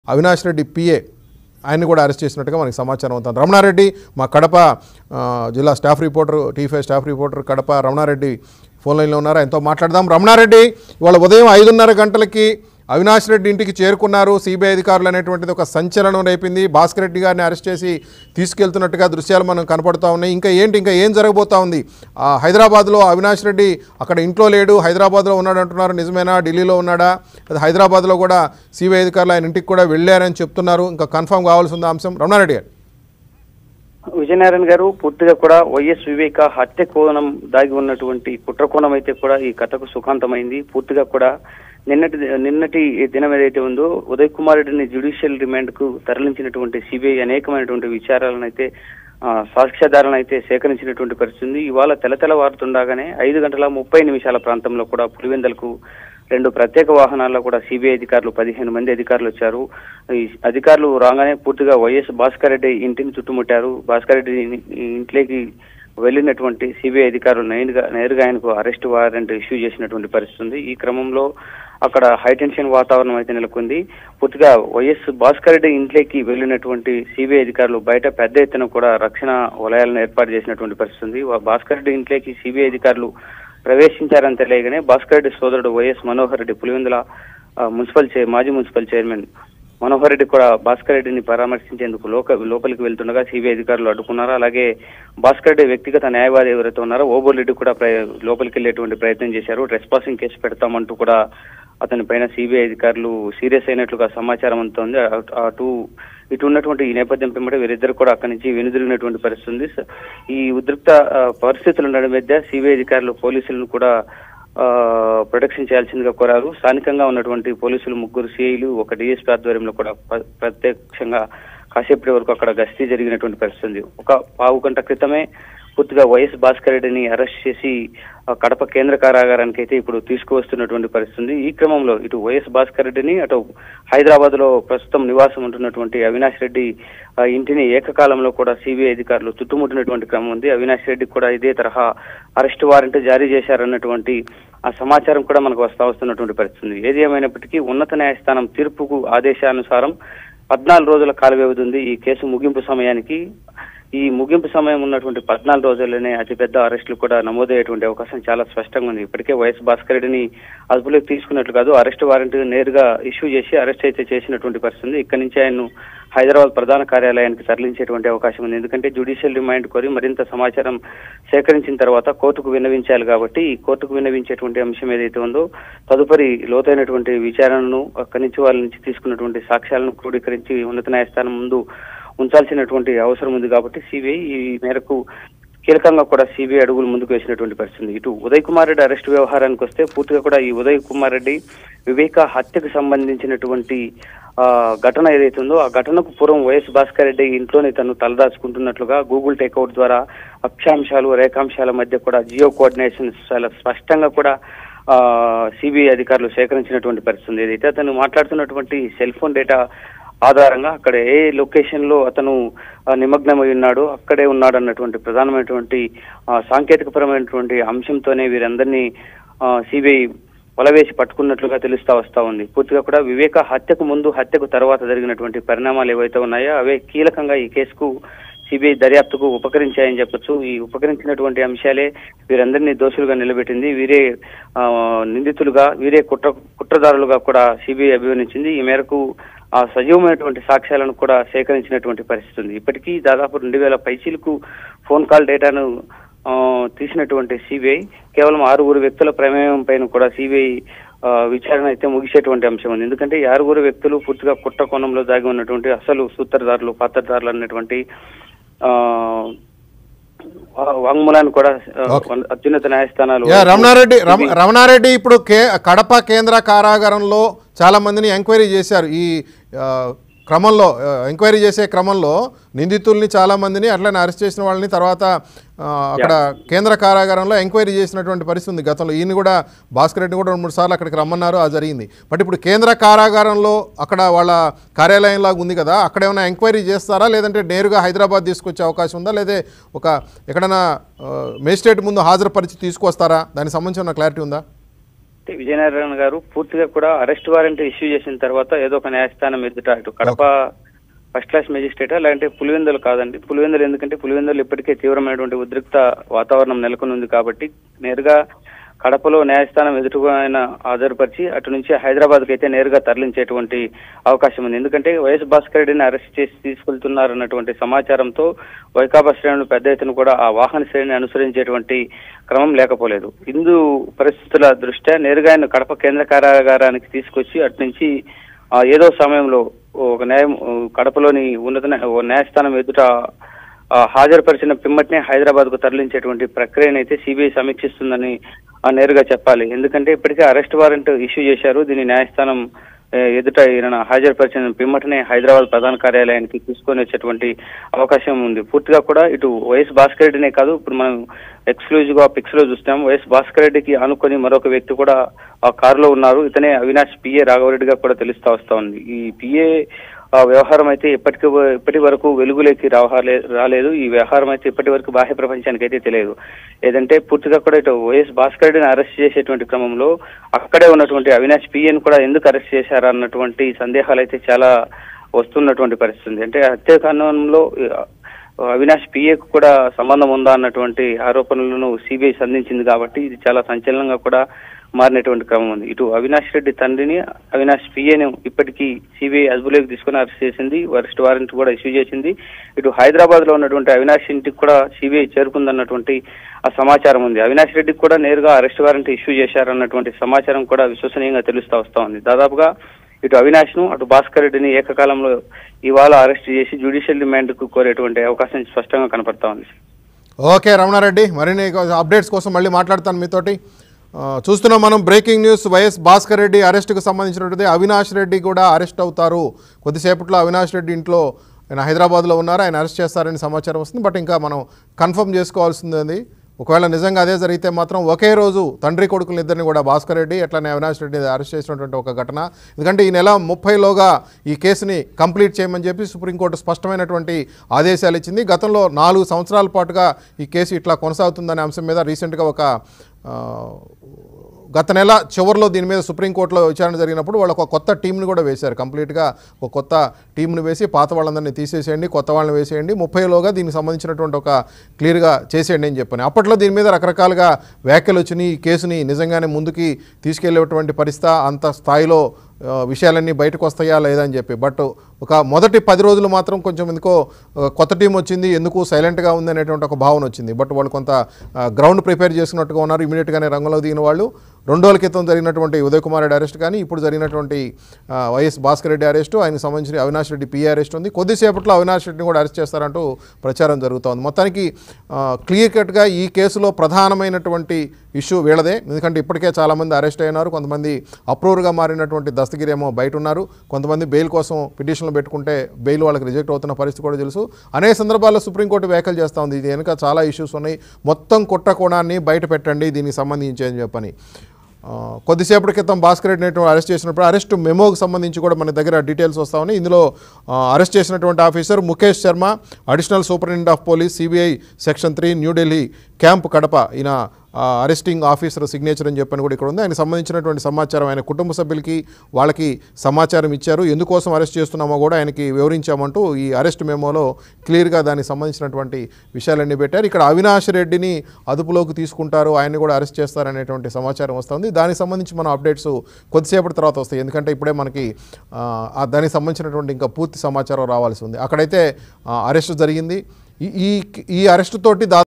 Avinash Reddy PA ఆయన్ని కూడా arrest చేసినట్టుగా మనకి సమాచారం అవుతుంది రమణారెడ్డి మా కడప ఆ, జిల్లా స్టాఫ్ రిపోర్టర్ టీఫై staff reporter Kadapa Ramana Reddy phone లైన్లో ఉన్నారు ఆయనతో మాట్లాడదాం రమణారెడ్డి ఇవాళ ఉదయం ఐదున్నర గంటలకి అవినాష్ రెడ్డి ఇంటికి చేరుకున్నారు సిబిఐ అధికారులు అనేటువంటిది ఒక సంచలనం రేపింది భాస్కర్ రెడ్డి గారిని అరెస్ట్ చేసి తీసుకెళ్తున్నట్టుగా దృశ్యాలు మనం కనపడుతూ ఉన్నాయి ఇంకా ఏంటి ఇంకా ఏం జరగబోతా ఉంది ఆ, హైదరాబాద్లో అవినాష్ రెడ్డి అక్కడ ఇంట్లో లేడు హైదరాబాద్లో ఉన్నాడు అంటున్నారు నిజమేనా ఢిల్లీలో ఉన్నాడా అది హైదరాబాద్లో కూడా సిబిఐ అధికారులు ఆయన ఇంటికి కూడా వెళ్ళారని చెప్తున్నారు ఇంకా కన్ఫర్మ్ కావాల్సి ఉంది అంశం రమణారెడ్డి గారు విజయనారాయణ గారు పూర్తిగా కూడా వైఎస్ వివేక హత్య కోణం దాగి ఉన్నటువంటి కుట్ర కోణం అయితే కూడా ఈ కథకు సుఖాంతమైంది పూర్తిగా కూడా నిన్నటి నిన్నటి దినం ఏదైతే ఉందో ఉదయ్ కుమార్ రెడ్డిని జ్యుడిషియల్ రిమాండ్ కు తరలించినటువంటి సిబిఐ అనేకమైనటువంటి విచారాలను అయితే ఆ, సాక్ష్యాధారాలను అయితే సేకరించినటువంటి పరిస్థితి ఉంది ఇవాళ తెలతెలవారుతుండగానే ఐదు గంటల ముప్పై నిమిషాల ప్రాంతంలో కూడా పులివెందలకు రెండు ప్రత్యేక వాహనాల్లో కూడా సిబిఐ అధికారులు పదిహేను మంది అధికారులు వచ్చారు ఈ అధికారులు రాగానే పూర్తిగా వైఎస్ భాస్కర్ రెడ్డి ఇంటిని చుట్టుముట్టారు భాస్కర్ రెడ్డి ఇంట్లోకి వెళ్ళినటువంటి సిబిఐ అధికారులు నేరుగా నేరుగా ఆయనకు అరెస్ట్ వారెంట్ ఇష్యూ చేసినటువంటి పరిస్థితి ఉంది ఈ క్రమంలో అక్కడ హైటెన్షన్ వాతావరణం అయితే నెలకొంది పూర్తిగా వైఎస్ భాస్కర్ రెడ్డి ఇంట్లోకి వెళ్ళినటువంటి సిబిఐ అధికారులు బయట పెద్ద ఎత్తున కూడా రక్షణ వలయాలను ఏర్పాటు చేసినటువంటి పరిస్థితి ఉంది వా- భాస్కర్ రెడ్డి ఇంట్లోకి సిబిఐ అధికారులు ప్రవేశించారని తెలియగానే భాస్కర్ రెడ్డి సోదరుడు వైఎస్ మనోహర్ రెడ్డి పులివెందుల ఆ, మున్సిపల్ చైర్ మాజీ మున్సిపల్ చైర్మన్ మనోహర్ రెడ్డి కూడా భాస్కర్ రెడ్డిని పరామర్శించేందుకు లోక లోపలికి వెళ్తుండగా సిబిఐ అధికారులు అడ్డుకున్నారు అలాగే భాస్కర్ రెడ్డి వ్యక్తిగత న్యాయవాది ఎవరైతే ఉన్నారో ఓబోల్ రెడ్డి కూడా ప్రయ- లోపలికి వెళ్ళేటువంటి ప్రయత్నం చేశారు ట్రెస్ పాసింగ్ కేసు పెడతామంటూ కూడా అతని పైన సిబిఐ అధికారులు సీరియస్ అయినట్లుగా సమాచారం అందుతోంది అటు- అటు ఇటు ఉన్నటువంటి ఈ నేపథ్యం పిమ్మట వీరిద్దరు కూడా అక్కడి నుంచి వెనుదిరిగినటువంటి పరిస్థితి ఉంది స- ఈ ఉద్రిక్త ఆ, పరిస్థితుల నడుమ మధ్య సిబిఐ అధికారులు పోలీసులను కూడా ఆ, ప్రొటెక్షన్ చేయాల్సిందిగా కోరారు స్థానికంగా ఉన్నటువంటి పోలీసులు ముగ్గురు సిఐలు ఒక డిఎస్పీ ఆధ్వర్యంలో కూడా ప్ర- ప్రత్యక్షంగా కాసేపటి వరకు అక్కడ గస్తీ జరిగినటువంటి పరిస్థితి ఉంది ఒక పావు గంట క్రితమే పూర్తిగా వైఎస్ భాస్కర్ రెడ్డిని అరెస్ట్ చేసి ఆ, కడప కేంద్ర కారాగారానికి అయితే ఇప్పుడు తీసుకువస్తున్నటువంటి పరిస్థితి ఉంది ఈ క్రమంలో ఇటు వైఎస్ భాస్కర్ రెడ్డిని అటు హైదరాబాద్ లో ప్రస్తుతం నివాసం ఉంటున్నటువంటి అవినాష్ రెడ్డి ఆ, ఇంటిని ఏకకాలంలో కూడా సిబిఐ అధికారులు చుట్టుముట్టినటువంటి క్రమం ఉంది అవినాష్ రెడ్డి కూడా ఇదే తరహా అరెస్ట్ వారెంట్ జారీ చేశారన్నటువంటి ఆ సమాచారం కూడా మనకు వస్తా వస్తున్నటువంటి పరిస్థితి ఉంది ఏది ఏమైనప్పటికీ ఉన్నత న్యాయస్థానం తీర్పుకు ఆదేశానుసారం పద్నాలుగు రోజుల కాల వ్యవధి ఉంది ఈ కేసు ముగింపు సమయానికి ఈ ముగింపు సమయం ఉన్నటువంటి పద్నాలుగు రోజుల్లోనే అతిపెద్ద అరెస్టులు కూడా నమోదయ్యేటువంటి అవకాశం చాలా స్పష్టంగా ఉంది ఇప్పటికే వైఎస్ భాస్కర్ రెడ్డిని అదుపులోకి తీసుకున్నట్లు కాదు అరెస్ట్ వారెంట్ నేరుగా ఇష్యూ చేసి అరెస్ట్ అయితే చేసినటువంటి పరిస్థితి ఉంది ఇక్కడి నుంచి ఆయన్ను హైదరాబాద్ ప్రధాన కార్యాలయానికి తరలించేటువంటి అవకాశం ఉంది ఎందుకంటే జ్యుడిషియల్ రిమైండ్ కోరి మరింత సమాచారం సేకరించిన తర్వాత కోర్టుకు విన్నవించాలి కాబట్టి ఈ కోర్టుకు విన్నవించేటువంటి అంశం ఏదైతే ఉందో తదుపరి లోతైనటువంటి విచారణను అక్కడి నుంచి వాళ్ళ నుంచి తీసుకున్నటువంటి సాక్ష్యాలను క్రోడీకరించి ఉన్నత న్యాయస్థానం ముందు ఉంచాల్సినటువంటి అవసరం ఉంది కాబట్టి సిబిఐ ఈ మేరకు కీలకంగా కూడా సిబిఐ అడుగులు ముందుకు వేసినటువంటి పరిస్థితి ఉంది. ఇటు ఉదయ్ కుమార్ రెడ్డి అరెస్ట్ వ్యవహారానికి వస్తే పూర్తిగా కూడా ఈ ఉదయ్ కుమార్ రెడ్డి వివేక హత్యకు సంబంధించినటువంటి ఆ, ఘటన ఏదైతే ఉందో ఆ ఘటనకు పూర్వం వైఎస్ భాస్కర్ రెడ్డి ఇంట్లోనే తను తలదాచుకుంటున్నట్లుగా గూగుల్ టేక్అవుట్ ద్వారా అక్షాంశాలు రేఖాంశాల మధ్య కూడా జియో కోఆర్డినేషన్ చాలా స్పష్టంగా కూడా సిబిఐ అధికారులు సేకరించినటువంటి పరిస్థితి ఉంది. ఏదైతే అతను మాట్లాడుతున్నటువంటి సెల్ ఫోన్ డేటా ఆధారంగా అక్కడ ఏ లొకేషన్ లో అతను ఆ, నిమగ్నమై ఉన్నాడో అక్కడే ఉన్నాడు అన్నటువంటి ప్రధానమైనటువంటి ఆ, సాంకేతికపరమైనటువంటి అంశంతోనే వీరందరినీ సిబిఐ వలవేసి పట్టుకున్నట్లుగా తెలుస్తా వస్తా ఉంది పూర్తిగా కూడా వివేక హత్యకు ముందు హత్యకు తర్వాత జరిగినటువంటి పరిణామాలు ఏవైతే ఉన్నాయో అవే కీలకంగా ఈ కేసుకు సిబిఐ దర్యాప్తుకు ఉపకరించాయని చెప్పొచ్చు ఈ ఉపకరించినటువంటి అంశాలే వీరందరినీ దోషులుగా నిలబెట్టింది వీరే ఆ, నిందితులుగా వీరే కుట్ర కుట్రదారులుగా కూడా సిబిఐ అభివర్ణించింది ఈ మేరకు ఆ సజీవమైనటువంటి సాక్ష్యాలను కూడా సేకరించినటువంటి పరిస్థితి ఉంది ఇప్పటికీ దాదాపు రెండు వేల పైచీలకు ఫోన్ కాల్ డేటాను ఆ, తీసినటువంటి సిబిఐ కేవలం ఆరుగురు వ్యక్తుల ప్రమేయం పైన కూడా సిబిఐ విచారణ అయితే ముగిసేటువంటి అంశం ఉంది ఎందుకంటే ఈ ఆరుగురు వ్యక్తులు పూర్తిగా కుట్ర కోణంలో దాగి ఉన్నటువంటి అసలు సూత్రధారులు పాత్రధారులు అన్నటువంటి ఆ, వా- వాంగ్మూలాన్ని కూడా ఆ, Okay. అత్యున్నత న్యాయస్థానాలు యా రమణారెడ్డి రమ రమణారెడ్డి ఇప్పుడు కే కడప కేంద్ర కారాగారంలో చాలా మందిని ఎంక్వైరీ చేశారు ఈ ఆ, క్రమంలో ఆ, ఎంక్వైరీ చేసే క్రమంలో నిందితుల్ని చాలా మందిని అట్లనే అరెస్ట్ చేసిన వాళ్ళని తర్వాత ఆ, అక్కడ కేంద్ర కారాగారంలో ఎంక్వైరీ చేసినటువంటి పరిస్థితి ఉంది గతంలో ఈయన కూడా భాస్కర్ రెడ్డి కూడా రెండు మూడు సార్లు అక్కడికి రమ్మన్నారు అది జరిగింది బట్ ఇప్పుడు కేంద్ర కారాగారంలో అక్కడ వాళ్ళ కార్యాలయం లాగా ఉంది కదా అక్కడ ఏమైనా ఎంక్వైరీ చేస్తారా లేదంటే నేరుగా హైదరాబాద్ తీసుకొచ్చే అవకాశం ఉందా లేదా ఒక ఎక్కడైనా మేజిస్ట్రేట్ ముందు హాజరుపరిచి తీసుకొస్తారా దానికి సంబంధించిన క్లారిటీ ఉందా అంటే విజయనారాయణ గారు పూర్తిగా కూడా అరెస్ట్ వారెంట్ ఇష్యూ చేసిన తర్వాత ఏదో ఒక న్యాయస్థానం ఎదుట ఇటు కడప ఫస్ట్ క్లాస్ మెజిస్ట్రేటా లేదంటే పులివెందులు కాదండి పులివెందులు ఎందుకంటే పులివెందులు ఇప్పటికే తీవ్రమైనటువంటి ఉద్రిక్త వాతావరణం నెలకొని ఉంది కాబట్టి నేరుగా కడపలో న్యాయస్థానం ఎదుటిగా ఆయన హాజరుపరిచి అటు నుంచి హైదరాబాద్కి అయితే నేరుగా తరలించేటువంటి అవకాశం ఉంది ఎందుకంటే వైఎస్ భాస్కర్ రెడ్డిని అరెస్ట్ చేసి తీసుకెళ్తున్నారన్నటువంటి సమాచారంతో వైకాపా శ్రేణులు పెద్ద ఎత్తున కూడా ఆ వాహన శ్రేణిని అనుసరించేటువంటి క్రమం లేకపోలేదు హిందూ పరిస్థితుల దృష్ట్యా నేరుగా ఆయన కడప కేంద్ర కారాగారానికి తీసుకొచ్చి అటు నుంచి ఆ, ఏదో సమయంలో ఒక న్యాయం కడపలోని ఉన్నత న్యాయ- ఓ న్యాయస్థానం ఎదుట ఆ, హాజరుపరిచిన పిమ్మటినే హైదరాబాద్ కు తరలించేటువంటి ప్రక్రియను అయితే సిబిఐ సమీక్షిస్తుందని ఆ, నేరుగా చెప్పాలి ఎందుకంటే ఇప్పటికే అరెస్ట్ వారెంట్ ఇష్యూ చేశారు దీన్ని న్యాయస్థానం ఏ, ఎదుట ఈయన హాజరుపరిచిన పిమ్మటనే హైదరాబాద్ ప్రధాన కార్యాలయానికి తీసుకొని వచ్చేటువంటి అవకాశం ఉంది పూర్తిగా కూడా ఇటు వైఎస్ భాస్కర్ రెడ్డినే కాదు ఇప్పుడు మనం ఎక్స్క్లూజివ్ గా పిక్స్ లో చూస్తాం వైఎస్ భాస్కర్ రెడ్డికి అనుకొని మరొక వ్యక్తి కూడా ఆ కారులో ఉన్నారు ఇతనే అవినాష్ పిఏ రాఘవరెడ్డిగా కూడా తెలుస్తా వస్తా ఉంది ఈ పిఏ ఆ వ్యవహారం అయితే ఇప్పటికి ఇప్పటి వరకు వెలుగులోకి రావాలే రాలేదు ఈ వ్యవహారం అయితే ఇప్పటి వరకు బాహ్య ప్రపంచానికి అయితే తెలియదు ఏదంటే పూర్తిగా కూడా ఇటు వైఎస్ భాస్కర్ రెడ్డిని అరెస్ట్ చేసేటువంటి క్రమంలో అక్కడే ఉన్నటువంటి అవినాష్ పిఎన్ కూడా ఎందుకు అరెస్ట్ చేశారా అన్నటువంటి సందేహాలు అయితే చాలా వస్తున్నటువంటి పరిస్థితి ఉంది అంటే హత్యాకాండంలో ఆ, అవినాష్ పిఏకు కూడా సంబంధం ఉందా అన్నటువంటి ఆరోపణలను సిబిఐ సంధించింది కాబట్టి ఇది చాలా సంచలనంగా కూడా మారినటువంటి క్రమం ఉంది ఇటు అవినాష్ రెడ్డి తండ్రిని అవినాష్ పిఏని ఇప్పటికీ సిబిఐ అదుపులోకి తీసుకుని అరెస్ట్ చేసింది అరెస్ట్ వారెంట్ కూడా ఇష్యూ చేసింది ఇటు హైదరాబాద్ లో ఉన్నటువంటి అవినాష్ ఇంటికి కూడా సిబిఐ చేరుకుందన్నటువంటి ఆ సమాచారం ఉంది అవినాష్ రెడ్డికి కూడా నేరుగా అరెస్ట్ వారెంట్ ఇష్యూ చేశారన్నటువంటి సమాచారం కూడా విశ్వసనీయంగా తెలుస్తా వస్తా ఉంది దాదాపుగా ఇటు అవినాష్ ను అటు భాస్కర్ రెడ్డిని ఏకకాలంలో ఇవాళ అరెస్ట్ చేసి జ్యుడిషియల్ రిమాండ్ కు కోరేటువంటి అవకాశం స్పష్టంగా కనపడతా ఉంది ఓకే రమణారెడ్డి మరిన్ని అప్డేట్స్ కోసం మళ్ళీ మాట్లాడతాను మీతోటి ఆ, చూస్తున్నాం మనం breaking news YS Bhaskar Reddy అరెస్ట్కు సంబంధించినటువంటి అవినాష్ రెడ్డి కూడా అరెస్ట్ అవుతారు కొద్దిసేపట్లో అవినాష్ రెడ్డి ఇంట్లో ఆయన హైదరాబాద్లో ఉన్నారు ఆయన అరెస్ట్ చేస్తారని సమాచారం వస్తుంది బట్ ఇంకా మనం కన్ఫర్మ్ చేసుకోవాల్సింది ఉంది ఒకవేళ నిజంగా అదే జరిగితే మాత్రం ఒకే రోజు తండ్రి కొడుకులు ఇద్దరిని కూడా భాస్కర్ రెడ్డి అట్లానే అవినాష్ రెడ్డి అరెస్ట్ చేసినటువంటి ఒక ఘటన ఎందుకంటే ఈ నెల ముప్పైలోగా ఈ కేసుని కంప్లీట్ చేయమని చెప్పి సుప్రీంకోర్టు స్పష్టమైనటువంటి ఆదేశాలు ఇచ్చింది గతంలో నాలుగు సంవత్సరాల పాటుగా ఈ కేసు ఇట్లా కొనసాగుతుందనే అంశం మీద రీసెంట్గా ఒక ఆ, గత నెల చివరిలో దీని మీద సుప్రీంకోర్టులో విచారణ జరిగినప్పుడు వాళ్ళు ఒక కొత్త టీంని కూడా వేశారు కంప్లీట్గా ఒక కొత్త టీంని వేసి పాత వాళ్ళందరినీ తీసేసేయండి కొత్త వాళ్ళని వేసేయండి ముప్పైలోగా దీనికి సంబంధించినటువంటి ఒక క్లియర్గా చేసేయండి అని చెప్పని అప్పట్లో దీని మీద రకరకాలుగా వ్యాఖ్యలు వచ్చినాయి ఈ కేసుని నిజంగానే ముందుకి తీసుకెళ్లేటువంటి పరిస్థితి అంత స్థాయిలో ఆ, విషయాలన్నీ బయటకు వస్తాయా లేదా అని చెప్పి బట్ ఒక మొదటి పది రోజులు మాత్రం కొంచెం ఎందుకో ఆ, కొత్త టీం వచ్చింది ఎందుకు సైలెంట్గా ఉంది అనేటువంటి ఒక భావన వచ్చింది బట్ వాళ్ళు కొంత గ్రౌండ్ ప్రిపేర్ చేసుకున్నట్టుగా ఉన్నారు ఇమీడియట్గానే రంగంలో దిగిన వాళ్ళు రెండు రోజుల క్రితం జరిగినటువంటి ఉదయ్ కుమార్ రెడ్డి అరెస్ట్ కానీ ఇప్పుడు జరిగినటువంటి ఆ, వైఎస్ భాస్కర్ రెడ్డి అరెస్టు ఆయనకు సంబంధించిన అవినాష్ రెడ్డి పిఏ అరెస్ట్ ఉంది కొద్దిసేపట్లో అవినాష్ రెడ్డిని కూడా అరెస్ట్ చేస్తారంటూ ప్రచారం జరుగుతోంది మొత్తానికి క్లియర్ కట్గా ఈ కేసులో ప్రధానమైనటువంటి ఇష్యూ వీళ్ళదే ఎందుకంటే ఇప్పటికే చాలామంది అరెస్ట్ అయినారు కొంతమంది అప్రూవర్గా మారినటువంటి దస్తగిరి ఏమో బయట ఉన్నారు కొంతమంది బెయిల్ కోసం పిటిషన్లు పెట్టుకుంటే బెయిల్ వాళ్ళకి రిజెక్ట్ అవుతున్న పరిస్థితి కూడా తెలుసు అనేక సందర్భాల్లో సుప్రీంకోర్టు వ్యాఖ్యలు చేస్తూ ఉంది ఇది వెనుక చాలా ఇష్యూస్ ఉన్నాయి మొత్తం కుట్ర కోణాన్ని బయట పెట్టండి దీనికి సంబంధించి అని చెప్పని ఆ, కొద్దిసేపటి క్రితం భాస్కర్ రెడ్డిని అరెస్ట్ చేసినప్పుడు అరెస్ట్ మెమోకి సంబంధించి కూడా మన దగ్గర డీటెయిల్స్ వస్తా ఉన్నాయి ఇందులో ఆ, అరెస్ట్ చేసినటువంటి officer Mukesh Sharma additional superintendent of police CBI section three New Delhi camp Kadapa ఈయన ఆ, అరెస్టింగ్ ఆఫీసర్ సిగ్నేచర్ అని చెప్పని కూడా ఇక్కడ ఉంది ఆయనకు సంబంధించినటువంటి సమాచారం ఆయన కుటుంబ సభ్యులకి వాళ్ళకి సమాచారం ఇచ్చారు ఎందుకోసం అరెస్ట్ చేస్తున్నామో కూడా ఆయనకి వివరించామంటూ ఈ అరెస్ట్ మెమోలో క్లియర్గా దానికి సంబంధించినటువంటి విషయాలన్నీ పెట్టారు ఇక్కడ అవినాష్ రెడ్డిని అదుపులోకి తీసుకుంటారు ఆయన్ని కూడా అరెస్ట్ చేస్తారనేటువంటి సమాచారం వస్తుంది దానికి సంబంధించి మన అప్డేట్స్ కొద్దిసేపటి తర్వాత వస్తాయి ఎందుకంటే ఇప్పుడే మనకి ఆ, ఆ దానికి సంబంధించినటువంటి ఇంకా పూర్తి సమాచారం రావాల్సి ఉంది అక్కడైతే అరెస్ట్ జరిగింది ఈ ఈ ఈ అరెస్ట్ తోటి దా